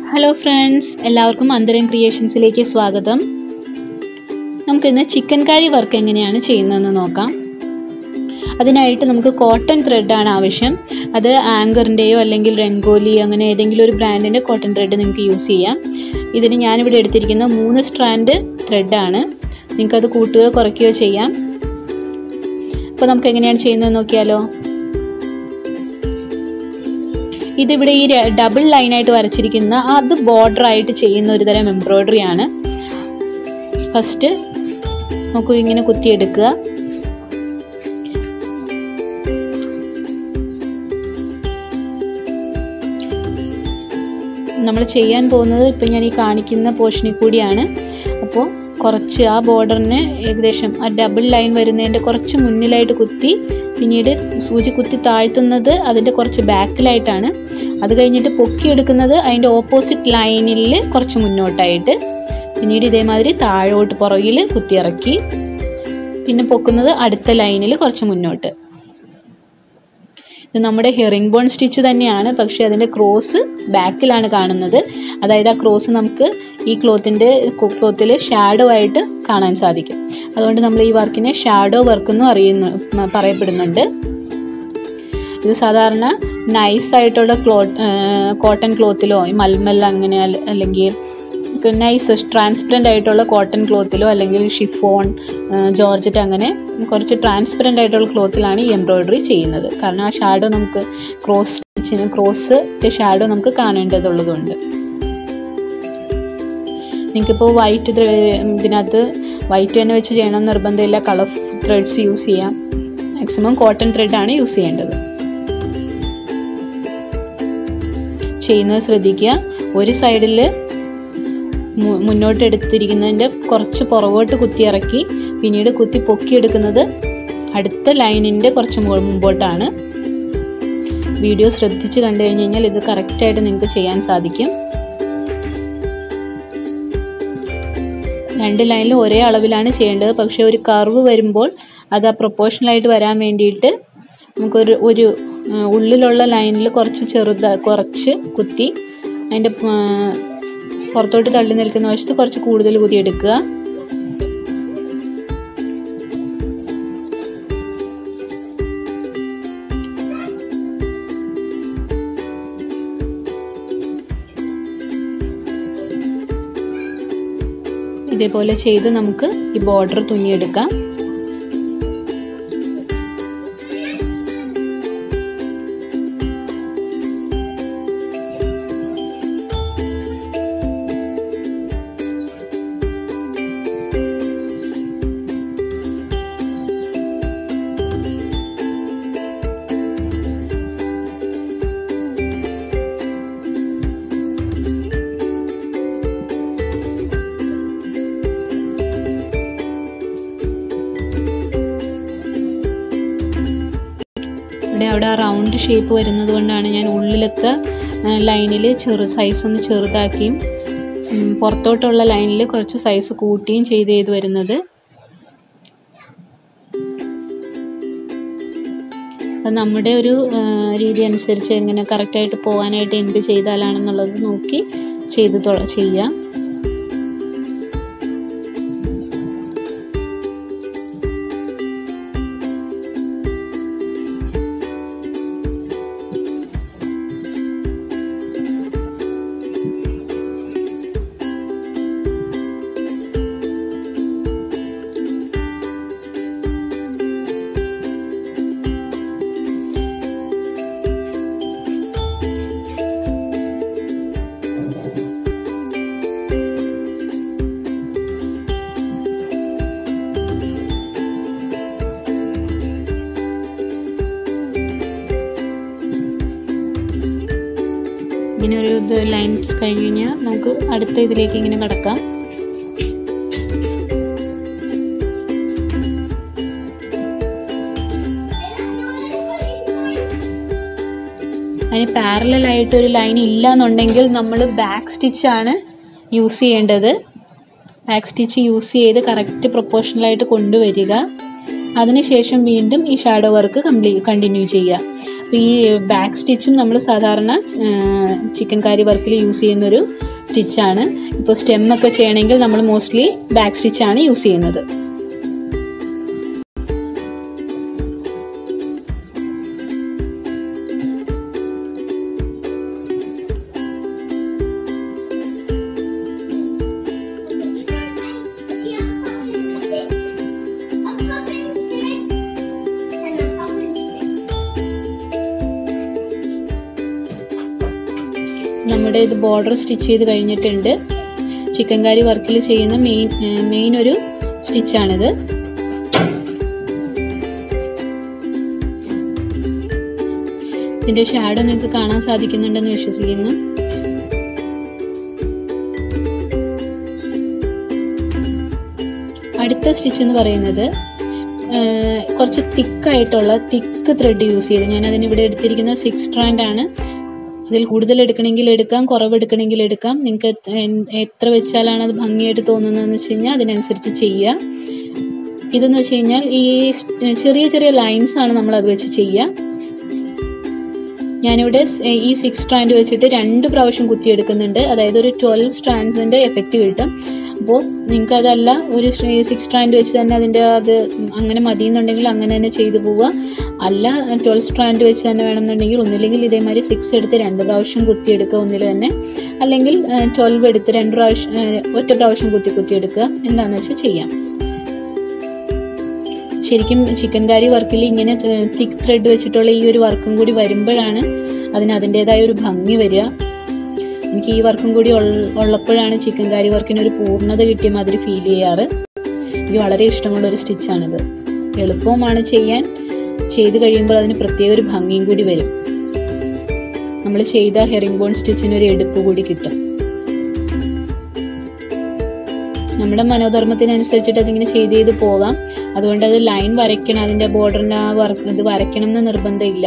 Hello friends എല്ലാവർക്കും അന്തരം ക്രിയേഷൻസിലേക്ക് സ്വാഗതം നമുക്കിന്ന് ചിക്കൻ കാരി വർക്ക് എങ്ങനെയാണ് ചെയ്യുന്നതെന്ന് നോക്കാം അതിനായിട്ട് നമുക്ക് കോട്ടൺ ത്രെഡാണ് ആവശ്യം അത് ആങ്കറിൻ്റെയോ അല്ലെങ്കിൽ രംഗോലി അങ്ങനെ ഏതെങ്കിലും ഒരു ബ്രാൻഡിൻ്റെ കോട്ടൺ ത്രെഡ് നിങ്ങൾക്ക് യൂസ് ചെയ്യാം ഇതിന് ഞാനിവിടെ എടുത്തിരിക്കുന്ന മൂന്ന് സ്ട്രാൻഡ് ത്രെഡാണ് നിങ്ങൾക്കത് കൂട്ടുകയോ കുറയ്ക്കുകയോ ചെയ്യാം അപ്പോൾ നമുക്ക് എങ്ങനെയാണ് ചെയ്യുന്നത് നോക്കിയാലോ ഇതിവിടെ ഈ ഡബിൾ ലൈനായിട്ട് വരച്ചിരിക്കുന്ന അത് ബോർഡർ ആയിട്ട് ചെയ്യുന്ന ഒരു തരം എംബ്രോയ്ഡറി ആണ് ഫസ്റ്റ് നോക്കൂ ഇങ്ങനെ കുത്തിയെടുക്കുക നമ്മൾ ചെയ്യാൻ പോകുന്നത് ഇപ്പം ഞാൻ ഈ കാണിക്കുന്ന പോർഷനിൽ കൂടിയാണ് അപ്പോൾ കുറച്ച് ആ ബോർഡറിന് ഏകദേശം ആ ഡബിൾ ലൈൻ വരുന്നതിൻ്റെ കുറച്ച് മുന്നിലായിട്ട് കുത്തി പിന്നീട് സൂചി കുത്തി താഴ്ത്തുന്നത് അതിൻ്റെ കുറച്ച് ബാക്കിലായിട്ടാണ് അത് കഴിഞ്ഞിട്ട് പൊക്കിയെടുക്കുന്നത് അതിൻ്റെ ഓപ്പോസിറ്റ് ലൈനിൽ കുറച്ച് മുന്നോട്ടായിട്ട് പിന്നീട് ഇതേമാതിരി താഴോട്ട് പുറകിൽ കുത്തിയിറക്കി പിന്നെ പൊക്കുന്നത് അടുത്ത ലൈനിൽ കുറച്ച് മുന്നോട്ട് ഇത് നമ്മുടെ ഹെറിംഗ് ബോൺ സ്റ്റിച്ച് തന്നെയാണ് പക്ഷേ അതിൻ്റെ ക്രോസ് ബാക്കിലാണ് കാണുന്നത് അതായത് ആ ക്രോസ് നമുക്ക് ഈ ക്ലോത്തിൻ്റെ ക്ലോത്തിൽ ഷാഡോ ആയിട്ട് കാണാൻ സാധിക്കും അതുകൊണ്ട് നമ്മൾ ഈ വർക്കിനെ ഷാഡോ വർക്ക് എന്നും അറിയുന്നു പറയപ്പെടുന്നുണ്ട് ഇത് സാധാരണ നൈസ് ആയിട്ടുള്ള ക്ലോ കോട്ടൺ ക്ലോത്തിലോ മൽമൽ അങ്ങനെ അല്ലെങ്കിൽ നൈസ് ട്രാൻസ്പെറൻ്റ് ആയിട്ടുള്ള കോട്ടൺ ക്ലോത്തിലോ അല്ലെങ്കിൽ ഷിഫോൺ ജോർജറ്റ് അങ്ങനെ കുറച്ച് ട്രാൻസ്പെറൻ്റ് ആയിട്ടുള്ള ക്ലോത്തിലാണ് ഈ എംബ്രോയ്ഡറി ചെയ്യുന്നത് കാരണം ആ ഷാഡോ നമുക്ക് ക്രോസ് സ്റ്റിച്ചിന് ക്രോസ് ഷാഡോ നമുക്ക് കാണേണ്ടതുള്ളതുകൊണ്ട് നിങ്ങൾക്കിപ്പോൾ വൈറ്റ് ഇതിനകത്ത് വൈറ്റ് തന്നെ വെച്ച് ചെയ്യണം നിർബന്ധമില്ല കളർ ത്രെഡ്സ് യൂസ് ചെയ്യാം മാക്സിമം കോട്ടൺ ത്രെഡാണ് യൂസ് ചെയ്യേണ്ടത് ചെയ്യുന്നത് ശ്രദ്ധിക്കുക ഒരു സൈഡിൽ മുന്നോട്ട് എടുത്തിരിക്കുന്നതിൻ്റെ കുറച്ച് പുറകോട്ട് കുത്തിയിറക്കി പിന്നീട് കുത്തി പൊക്കിയെടുക്കുന്നത് അടുത്ത ലൈനിൻ്റെ കുറച്ച് മുമ്പോട്ടാണ് വീഡിയോ ശ്രദ്ധിച്ച് കണ്ടു കഴിഞ്ഞ് കഴിഞ്ഞാൽ ഇത് കറക്റ്റായിട്ട് നിങ്ങൾക്ക് ചെയ്യാൻ സാധിക്കും രണ്ട് ലൈനിലും ഒരേ അളവിലാണ് ചെയ്യേണ്ടത് പക്ഷേ ഒരു കർവ് വരുമ്പോൾ അത് ആ പ്രൊപ്പോർഷണലായിട്ട് വരാൻ വേണ്ടിയിട്ട് നമുക്കൊരു ഒരു ഉള്ളിലുള്ള ലൈനിൽ കുറച്ച് ചെറുത കുറച്ച് കുത്തി അതിൻ്റെ പുറത്തോട്ട് തള്ളി നിൽക്കുന്ന വശത്ത് കുറച്ച് കൂടുതൽ കുതിയെടുക്കുക ഇതേപോലെ ചെയ്ത് നമുക്ക് ഈ ബോർഡർ തുന്നിയെടുക്കാം ഇവിടെ അവിടെ ആ റൗണ്ട് ഷേപ്പ് വരുന്നത് കൊണ്ടാണ് ഞാൻ ഉള്ളിലത്തെ ലൈനിൽ ചെറു സൈസ് ഒന്ന് ചെറുതാക്കിയും പുറത്തോട്ടുള്ള ലൈനിൽ കുറച്ച് സൈസ് കൂട്ടിയും ചെയ്ത് ചെയ്ത് വരുന്നത് അത് നമ്മുടെ ഒരു രീതി അനുസരിച്ച് എങ്ങനെ കറക്റ്റായിട്ട് പോകാനായിട്ട് എന്ത് ചെയ്താലാണെന്നുള്ളത് നോക്കി ചെയ്ത് ചെയ്യാം ഇങ്ങനെ ഒരു ഇത് ലൈൻസ് കഴിഞ്ഞ് കഴിഞ്ഞാൽ നമുക്ക് അടുത്ത ഇതിലേക്ക് ഇങ്ങനെ കിടക്കാം അതിന് പാരലായിട്ട് ഒരു ലൈൻ ഇല്ല എന്നുണ്ടെങ്കിൽ നമ്മൾ ബാക്ക് സ്റ്റിച്ചാണ് യൂസ് ചെയ്യേണ്ടത് ബാക്ക് സ്റ്റിച്ച് യൂസ് ചെയ്ത് കറക്റ്റ് പ്രൊപ്പോർഷണലായിട്ട് കൊണ്ടുവരിക അതിനുശേഷം വീണ്ടും ഈ ഷാഡോ വർക്ക് കംപ്ലീ കണ്ടിന്യൂ ചെയ്യുക അപ്പോൾ ഈ ബാക്ക് സ്റ്റിച്ചും നമ്മൾ സാധാരണ ചിക്കൻ കാരി വർക്കിൽ യൂസ് ചെയ്യുന്ന ഒരു സ്റ്റിച്ചാണ് ഇപ്പോൾ സ്റ്റെമ്മൊക്കെ ചെയ്യണമെങ്കിൽ നമ്മൾ മോസ്റ്റ്ലി ബാക്ക് സ്റ്റിച്ചാണ് യൂസ് ചെയ്യുന്നത് See a puffin stick. A puffin stick and a puffin stick. നമ്മുടെ ഇത് ബോർഡർ സ്റ്റിച്ച് ചെയ്ത് കഴിഞ്ഞിട്ടുണ്ട് ചിക്കൻ കാരി വർക്കിൽ ചെയ്യുന്ന മെയിൻ മെയിൻ ഒരു സ്റ്റിച്ചാണിത് ഇതിന്റെ ഷാഡോ നിങ്ങൾക്ക് കാണാൻ സാധിക്കുന്നുണ്ടെന്ന് വിശ്വസിക്കുന്നു അടുത്ത സ്റ്റിച്ച് എന്ന് പറയുന്നത് ആ, കുറച്ച് തിക്കായിട്ടുള്ള തിക്ക് ത്രെഡ് യൂസ് ചെയ്ത് ഞാൻ അതിന് ഇവിടെ എടുത്തിരിക്കുന്നത് സിക്സ് സ്ട്രാൻഡ് ആണ് അതിൽ കൂടുതൽ എടുക്കണമെങ്കിൽ എടുക്കാം കുറവ് എടുക്കണമെങ്കിൽ എടുക്കാം നിങ്ങൾക്ക് എത്ര- എൻ- എത്ര വെച്ചാലാണ് അത് ഭംഗിയായിട്ട് തോന്നുന്നതെന്ന് വെച്ച് കഴിഞ്ഞാൽ അതിനനുസരിച്ച് ചെയ്യുക ഇതെന്ന് വെച്ച് കഴിഞ്ഞാൽ ഈ സ്- ചെറിയ ചെറിയ ലൈൻസ് ആണ് നമ്മൾ അത് വെച്ച് ചെയ്യുക ഞാനിവിടെ സ്- ഈ സിക്സ് സ്ട്രാൻഡ് വെച്ചിട്ട് രണ്ട് പ്രാവശ്യം കുത്തിയെടുക്കുന്നുണ്ട് അതായത് ഒരു ട്വൽവ് സ്ട്രാൻഡ്സിന്റെ എഫക്റ്റ് കിട്ടും അപ്പോൾ നിങ്ങൾക്ക് അതല്ല ഒരു സിക്സ് സ്ട്രാൻഡ് വെച്ച് തന്നെ അതിൻ്റെ അത് അങ്ങനെ മതിയെന്നുണ്ടെങ്കിൽ അങ്ങനെ തന്നെ ചെയ്തു പോവുക അല്ല ട്വൽവ് സ്ട്രാൻഡ് വെച്ച് തന്നെ വേണമെന്നുണ്ടെങ്കിൽ ഒന്നില്ലെങ്കിൽ ഇതേമാതിരി സിക്സ് എടുത്ത് രണ്ട് പ്രാവശ്യം കുത്തിയെടുക്കുക ഒന്നിൽ തന്നെ അല്ലെങ്കിൽ ട്വൽവ് എടുത്ത് രണ്ട് പ്രാവശ്യം ഏഹ്, ഒറ്റ പ്രാവശ്യം കുത്തി കുത്തിയെടുക്കുക എന്താണെന്ന് വെച്ചാൽ ചെയ്യാം ശരിക്കും ചിക്കൻ കാരി വർക്കിൽ ഇങ്ങനെ തിക്ക് ത്രെഡ് വെച്ചിട്ടുള്ള ഈ ഒരു വർക്കും കൂടി വരുമ്പോഴാണ് അതിന് അതിൻ്റെതായ ഒരു ഭംഗി വരിക എനിക്ക് ഈ വർക്കും കൂടി ഉള്ള- ഉള്ളപ്പോഴാണ് ചിക്കൻ കാരി വർക്കിന് ഒരു പൂർണ്ണത കിട്ടിയ മാതിരി ഫീൽ ചെയ്യാറ് എനിക്ക് വളരെ ഇഷ്ടമുള്ള ഒരു സ്റ്റിച്ചാണിത് എളുപ്പവുമാണ് ചെയ്യാൻ ചെയ്ത് കഴിയുമ്പോൾ അതിന് പ്രത്യേക ഒരു ഭംഗിയും കൂടി വരും നമ്മൾ ചെയ്ത ഹെറിംഗ് ബോൺ സ്റ്റിച്ചിന് ഒരു എടുപ്പ് കൂടി കിട്ടും നമ്മുടെ മനോധർമ്മത്തിനനുസരിച്ചിട്ട് അതിങ്ങനെ ചെയ്ത് ചെയ്ത് പോകാം അതുകൊണ്ട് അത് ലൈൻ വരയ്ക്കണം അതിന്റെ ബോർഡറിന്റെ ആ വർക്ക് ഇത് വരയ്ക്കണം എന്ന് നിർബന്ധമില്ല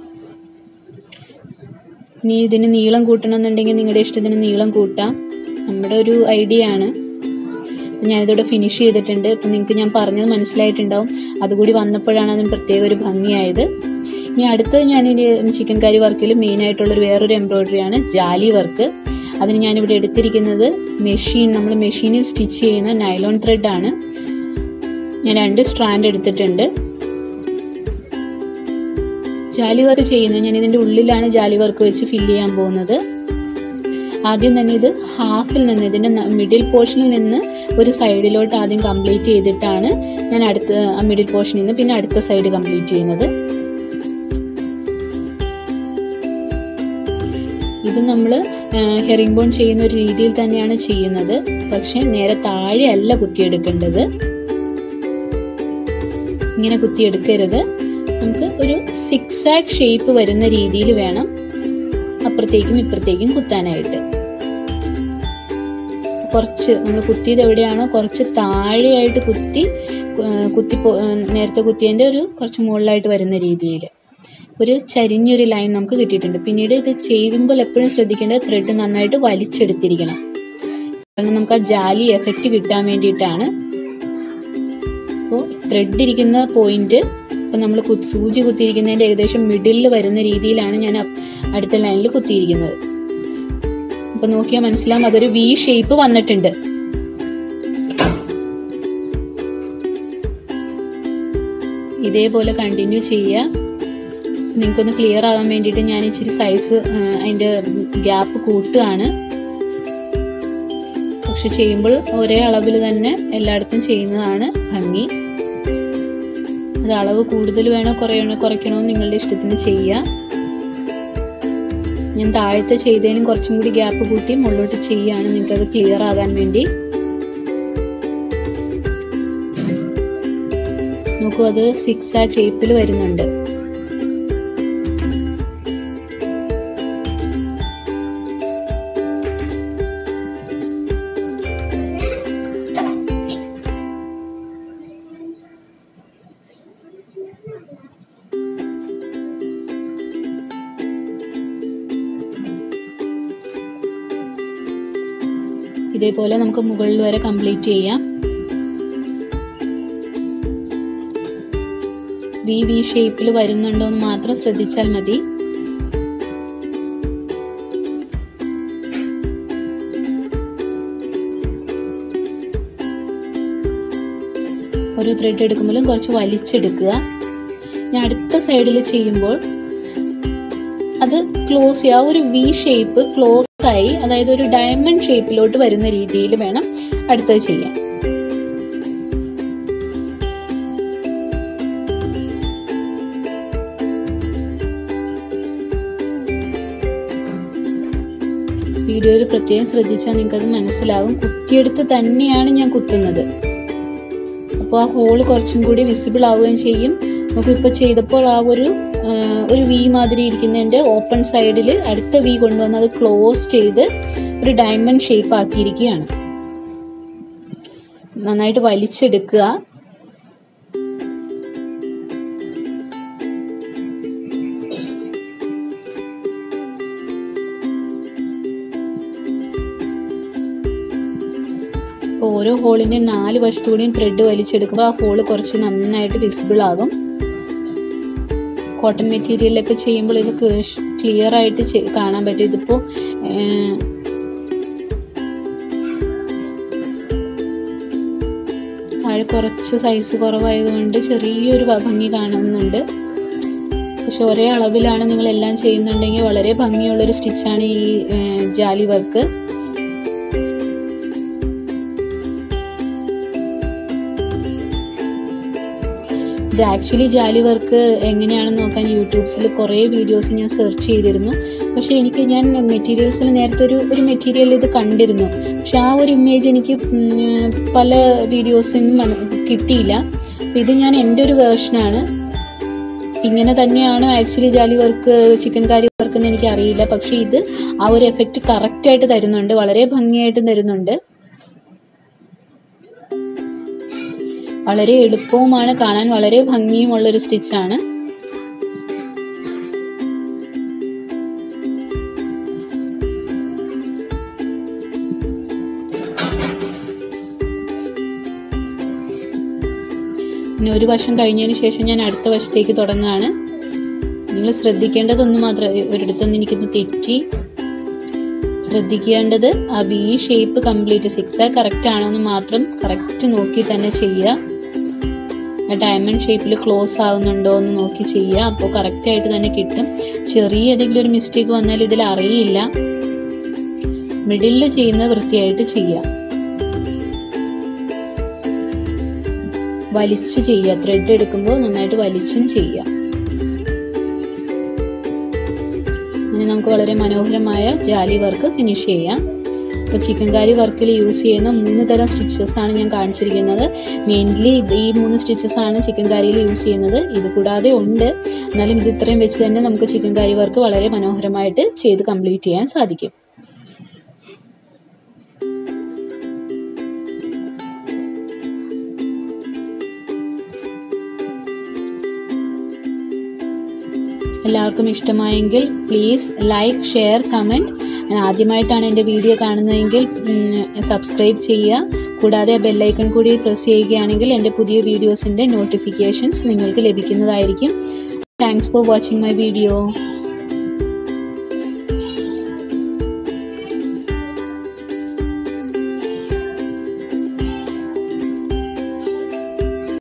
ഇനി ഇതിന് നീളം കൂട്ടണം എന്നുണ്ടെങ്കിൽ നിങ്ങളുടെ ഇഷ്ടത്തിന് നീളം കൂട്ടാം നമ്മുടെ ഒരു ഐഡിയ ആണ് ഞാനിതോടെ ഫിനിഷ് ചെയ്തിട്ടുണ്ട് ഇപ്പം നിങ്ങൾക്ക് ഞാൻ പറഞ്ഞത് മനസ്സിലായിട്ടുണ്ടാവും അതുകൂടി വന്നപ്പോഴാണ് അതിന് പ്രത്യേക ഒരു ഭംഗിയായത് ഇനി അടുത്തത് ഞാൻ ഇനി ചിക്കൻ കറി വർക്കിൽ മെയിൻ ആയിട്ടുള്ളൊരു വേറൊരു എംബ്രോയിഡറി ആണ് ജാലി വർക്ക് അതിന് ഞാനിവിടെ എടുത്തിരിക്കുന്നത് മെഷീൻ നമ്മൾ മെഷീനിൽ സ്റ്റിച്ച് ചെയ്യുന്ന നൈലോൺ ത്രെഡ് ആണ് ഞാൻ രണ്ട് സ്ട്രാൻഡ് എടുത്തിട്ടുണ്ട് ജാലി വർക്ക് ചെയ്യുന്നത് ഞാൻ ഇതിന്റെ ഉള്ളിലാണ് ജാലി വർക്ക് വെച്ച് ഫില്ല് ചെയ്യാൻ പോകുന്നത് ആദ്യം തന്നെ ഇത് ഹാഫിൽ നിന്ന് ഇതിന്റെ മിഡിൽ പോർഷനിൽ നിന്ന് ഒരു സൈഡിലോട്ട് ആദ്യം കംപ്ലീറ്റ് ചെയ്തിട്ടാണ് ഞാൻ അടുത്ത മിഡിൽ പോർഷനിൽ നിന്ന് പിന്നെ അടുത്ത സൈഡ് കംപ്ലീറ്റ് ചെയ്യുന്നത് ഇത് നമ്മൾ ഹെറിംഗ് ബോൺ ചെയ്യുന്ന ഒരു രീതിയിൽ തന്നെയാണ് ചെയ്യുന്നത് പക്ഷെ നേരെ താഴെ അല്ല കുത്തിയെടുക്കേണ്ടത് ഇങ്ങനെ കുത്തിയെടുക്കരുത് നമുക്ക് ഒരു സിക്സ് ആക്ക് ഷേപ്പ് വരുന്ന രീതിയിൽ വേണം അപ്പുറത്തേക്കും ഇപ്പുറത്തേക്കും കുത്താനായിട്ട് കുറച്ച് നമ്മൾ കുത്തിയത് എവിടെയാണോ കുറച്ച് താഴെയായിട്ട് കുത്തി ആ, കുത്തി പോ- ആ, നേരത്തെ കുത്തിയതിൻ്റെ ഒരു കുറച്ച് മുകളിലായിട്ട് വരുന്ന രീതിയിൽ ഒരു ചരിഞ്ഞൊരു ലൈൻ നമുക്ക് കിട്ടിയിട്ടുണ്ട് പിന്നീട് ഇത് ചെയ്യുമ്പോൾ എപ്പോഴും ശ്രദ്ധിക്കേണ്ടത് ത്രെഡ് നന്നായിട്ട് വലിച്ചെടുത്തിരിക്കണം കാരണം നമുക്ക് ആ ജാലി എഫക്റ്റ് കിട്ടാൻ വേണ്ടിയിട്ടാണ് അപ്പോൾ ത്രെഡ് ഇരിക്കുന്ന പോയിന്റ് ഇപ്പം നമ്മൾ സൂചി കുത്തിയിരിക്കുന്നതിൻ്റെ ഏകദേശം മിഡിലിൽ വരുന്ന രീതിയിലാണ് ഞാൻ അ- അടുത്ത ലൈനിൽ കുത്തിയിരിക്കുന്നത് അപ്പം നോക്കിയാൽ മനസ്സിലാവും അതൊരു വി ഷേപ്പ് വന്നിട്ടുണ്ട് ഇതേപോലെ കണ്ടിന്യൂ ചെയ്യുക നിങ്ങൾക്കൊന്ന് ക്ലിയർ ആകാൻ വേണ്ടിയിട്ട് ഞാൻ ഇച്ചിരി സൈസ് അതിൻ്റെ ഗ്യാപ്പ് കൂട്ടുകയാണ് പക്ഷെ ചെയ്യുമ്പോൾ ഒരേ അളവിൽ തന്നെ എല്ലായിടത്തും ചെയ്യുന്നതാണ് ഭംഗി അത് അളവ് കൂടുതൽ വേണോ കുറയണോ കുറയ്ക്കണോ എന്ന് നിങ്ങളുടെ ഇഷ്ടത്തിന് ചെയ്യുക ഞാൻ താഴത്തെ ചെയ്തതിനും കുറച്ചും കൂടി ഗ്യാപ്പ് കൂട്ടി മുകളിലോട്ട് ചെയ്യുകയാണ് നിങ്ങൾക്കത് ക്ലിയർ ആകാൻ വേണ്ടി നോക്കൂ അത് സിക്സ് ആ ഷേപ്പിൽ വരുന്നുണ്ട് ഇതേപോലെ നമുക്ക് മുകളിൽ വരെ കംപ്ലീറ്റ് ചെയ്യാം വി വി ഷേപ്പിൽ വരുന്നുണ്ടോ എന്ന് മാത്രം ശ്രദ്ധിച്ചാൽ മതി ഒരു ത്രെഡ് എടുക്കുമ്പോഴും കുറച്ച് വലിച്ചെടുക്കുക ഞാൻ അടുത്ത സൈഡിൽ ചെയ്യുമ്പോൾ അത് ക്ലോസ് ചെയ്യുക ഒരു വി ഷേപ്പ് ക്ലോസ് ആയി അതായത് ഒരു ഡയമണ്ട് ഷേപ്പിലോട്ട് വരുന്ന രീതിയിൽ വേണം അടുത്തത് ചെയ്യാൻ വീഡിയോയിൽ പ്രത്യേകം ശ്രദ്ധിച്ചാൽ നിങ്ങൾക്കത് മനസ്സിലാകും കുത്തിയെടുത്ത് തന്നെയാണ് ഞാൻ കുത്തുന്നത് അപ്പോൾ ആ ഹോള് കുറച്ചും കൂടി വിസിബിൾ ആവുകയും ചെയ്യും നമുക്കിപ്പോൾ ചെയ്തപ്പോൾ ആ ഒരു ആ, ഒരു വി മാതിരി ഇരിക്കുന്നതിൻ്റെ ഓപ്പൺ സൈഡിൽ അടുത്ത വി കൊണ്ടുവന്ന് അത് ക്ലോസ് ചെയ്ത് ഒരു ഡയമണ്ട് ഷേപ്പ് ആക്കിയിരിക്കുകയാണ് നന്നായിട്ട് വലിച്ചെടുക്കുക അപ്പോൾ ഓരോ ഹോളിൻ്റെ നാല് വശത്തുകൂടിയും ത്രെഡ് വലിച്ചെടുക്കുമ്പോൾ ആ ഹോള് കുറച്ച് നന്നായിട്ട് വിസിബിൾ ആകും കോട്ടൺ മെറ്റീരിയലൊക്കെ ചെയ്യുമ്പോൾ ഇത് ക്ലിയർ ആയിട്ട് ചെ- കാണാൻ പറ്റും ഇതിപ്പോൾ താഴെ കുറച്ച് സൈസ് കുറവായതുകൊണ്ട് ചെറിയൊരു ഭ- ഭംഗി കാണുന്നുണ്ട് പക്ഷെ ഒരേ അളവിലാണ് നിങ്ങൾ എല്ലാം ചെയ്യുന്നുണ്ടെങ്കിൽ വളരെ ഭംഗിയുള്ളൊരു സ്റ്റിച്ചാണ് ഈ ഏഹ്, ജാലി വർക്ക് ഇത് ആക്ച്വലി ജാലി വർക്ക് എങ്ങനെയാണെന്ന് നോക്കാൻ യൂട്യൂബ്സിൽ കുറേ വീഡിയോസ് ഞാൻ സെർച്ച് ചെയ്തിരുന്നു പക്ഷേ എനിക്ക് ഞാൻ മെറ്റീരിയൽസിൽ നേരത്തെ ഒരു ഒരു മെറ്റീരിയൽ ഇത് കണ്ടിരുന്നു പക്ഷെ ആ ഒരു ഇമേജ് എനിക്ക് ഉം, പല വീഡിയോസിൽ നിന്നും കിട്ടിയില്ല അപ്പോൾ ഇത് ഞാൻ എൻ്റെ ഒരു വേർഷനാണ് ഇങ്ങനെ തന്നെയാണ് ആക്ച്വലി ജാലി വർക്ക് ചിക്കൻ കാരി വർക്ക് എന്ന് എനിക്ക് അറിയില്ല പക്ഷെ ഇത് ആ ഒരു എഫക്റ്റ് കറക്റ്റായിട്ട് തരുന്നുണ്ട് വളരെ ഭംഗിയായിട്ടും തരുന്നുണ്ട് വളരെ എളുപ്പവുമാണ് കാണാൻ വളരെ ഭംഗിയുമുള്ള ഒരു സ്റ്റിച്ചാണ് പിന്നെ ഒരു വശം കഴിഞ്ഞതിന് ശേഷം ഞാൻ അടുത്ത വശത്തേക്ക് തുടങ്ങുകയാണ് നിങ്ങൾ ശ്രദ്ധിക്കേണ്ടതൊന്നും മാത്രം ഒരിടത്തൊന്നും എനിക്കൊന്ന് തെറ്റി ശ്രദ്ധിക്കേണ്ടത് ആ V shape complete six correct ആണോ എന്ന് മാത്രം കറക്റ്റ് നോക്കി തന്നെ ചെയ്യുക ആ ഡയമണ്ട് ഷേപ്പിൽ ക്ലോസ് ആകുന്നുണ്ടോ എന്ന് നോക്കി ചെയ്യുക അപ്പോൾ കറക്റ്റ് ആയിട്ട് തന്നെ കിട്ടും ചെറിയ ഏതെങ്കിലും ഒരു മിസ്റ്റേക്ക് വന്നാൽ ഇതിൽ അറിയില്ല മിഡിലിൽ ചെയ്യുന്നത് വൃത്തിയായിട്ട് ചെയ്യുക വലിച്ച് ചെയ്യുക ത്രെഡ് എടുക്കുമ്പോൾ നന്നായിട്ട് വലിച്ചും ചെയ്യുക അങ്ങനെ നമുക്ക് വളരെ മനോഹരമായ ജാലി വർക്ക് ഫിനിഷ് ചെയ്യാം ഇപ്പോൾ ചിക്കൻ കാരി വർക്കിൽ യൂസ് ചെയ്യുന്ന മൂന്ന് തരം സ്റ്റിച്ചസ് ആണ് ഞാൻ കാണിച്ചിരിക്കുന്നത് മെയിൻലി ഈ മൂന്ന് സ്റ്റിച്ചസ് ആണ് ചിക്കൻ കാരിയിൽ യൂസ് ചെയ്യുന്നത് ഇത് കൂടാതെ ഉണ്ട് എന്നാലും ഇത് ഇത്രയും വെച്ച് തന്നെ നമുക്ക് ചിക്കൻ കാരി വർക്ക് വളരെ മനോഹരമായിട്ട് ചെയ്ത് കംപ്ലീറ്റ് ചെയ്യാൻ സാധിക്കും എല്ലാവർക്കും ഇഷ്ടമായെങ്കിൽ പ്ലീസ് ലൈക്ക് ഷെയർ കമൻറ്റ് ആദ്യമായിട്ടാണ് എൻ്റെ വീഡിയോ കാണുന്നതെങ്കിൽ സബ്സ്ക്രൈബ് ചെയ്യുക കൂടാതെ ബെല്ലൈക്കൺ കൂടി പ്രസ് ചെയ്യുകയാണെങ്കിൽ എൻ്റെ പുതിയ വീഡിയോസിൻ്റെ നോട്ടിഫിക്കേഷൻസ് നിങ്ങൾക്ക് ലഭിക്കുന്നതായിരിക്കും thanks for watching my video